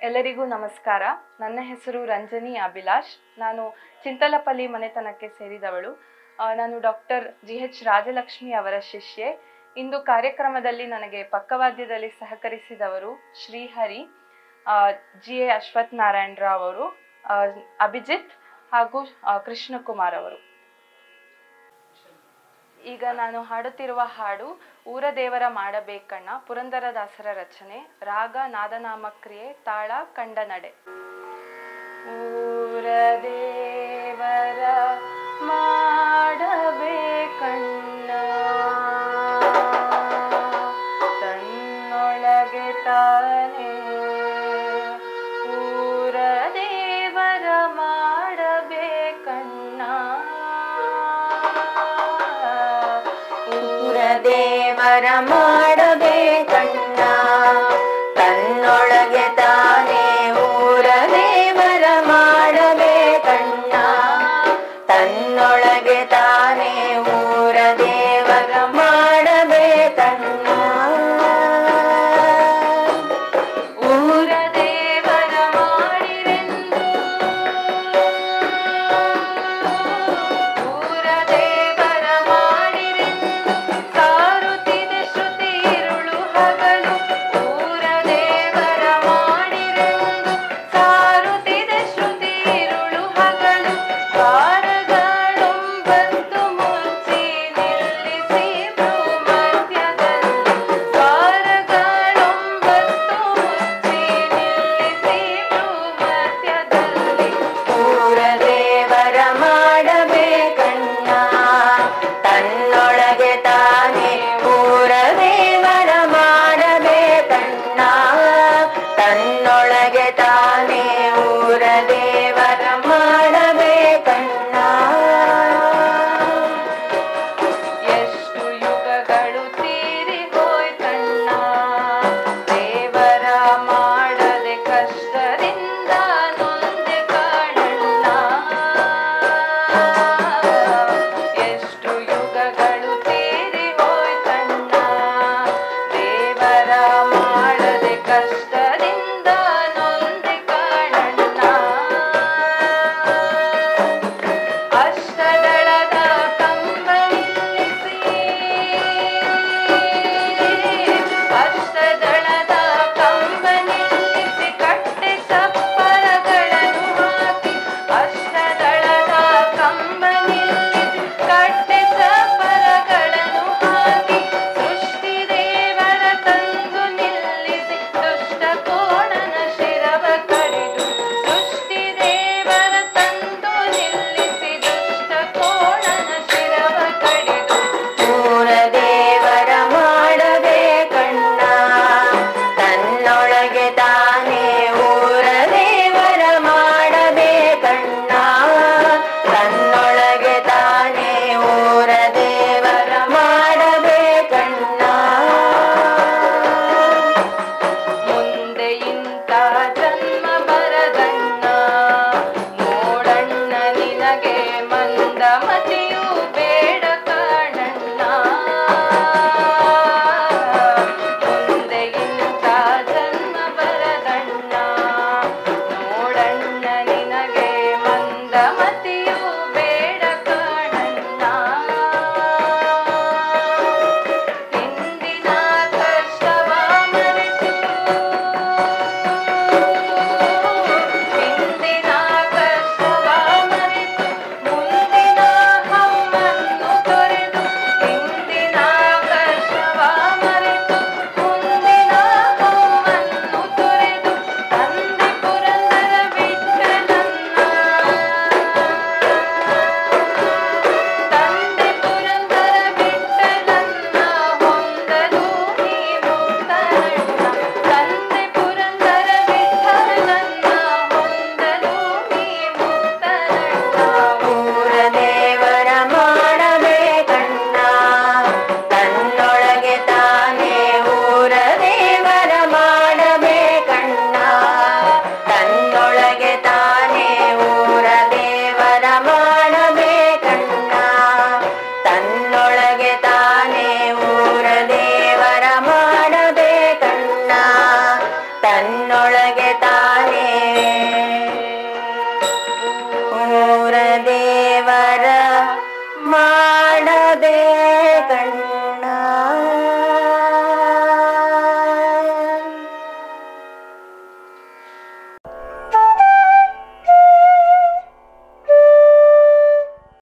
ಎಲ್ಲರಿಗೂ ನಮಸ್ಕಾರ ನನ್ನ ಹೆಸರು ರಂಜನಿ ಅಭಿಲಾಷ್ ನಾನು ಚಿಂತಲಪಲ್ಲಿ ಮನೆತನಕ್ಕೆ ಸೇರಿದವಳು ಆ, ನಾನು ಡಾಕ್ಟರ್ ಜಿ ಎಚ್ ರಾಜಲಕ್ಷ್ಮಿ ಅವರ ಶಿಷ್ಯೆ ಇಂದು ಕಾರ್ಯಕ್ರಮದಲ್ಲಿ ನನಗೆ ಪಕ್ಕವಾದ್ಯದಲ್ಲಿ ಸಹಕರಿಸಿದವರು ಶ್ರೀಹರಿ ಆ, ಜಿ ಎ ಅಶ್ವಥ್ ನಾರಾಯಣ್ ರಾವ್ ಅವರು ಆ, ಅಭಿಜಿತ್ ಹಾಗೂ ಆ, ಕೃಷ್ಣಕುಮಾರ್ ಅವರು ಈಗ ನಾನು ಹಾಡುತ್ತಿರುವ ಹಾಡು ಊರ ದೇವರ ಮಾಡಬೇಕಣ್ಣ ಪುರಂದರದಾಸರ ರಚನೆ ರಾಗ ನಾದನಾಮಕ್ರಿಯೆ ತಾಳ ಕಂಡ ನಡೆ ಊರ ದೇವರ ಮಾಡಬೇಕಣ್ಣ ತನ್ನೊಳಗೆ ತಾನೇ ಊರ ದೇವರ ಮಾಡಬೇಕಣ್ಣ ಊರ ದೇವರ ಮಾಡಬೇಕಣ್ಣ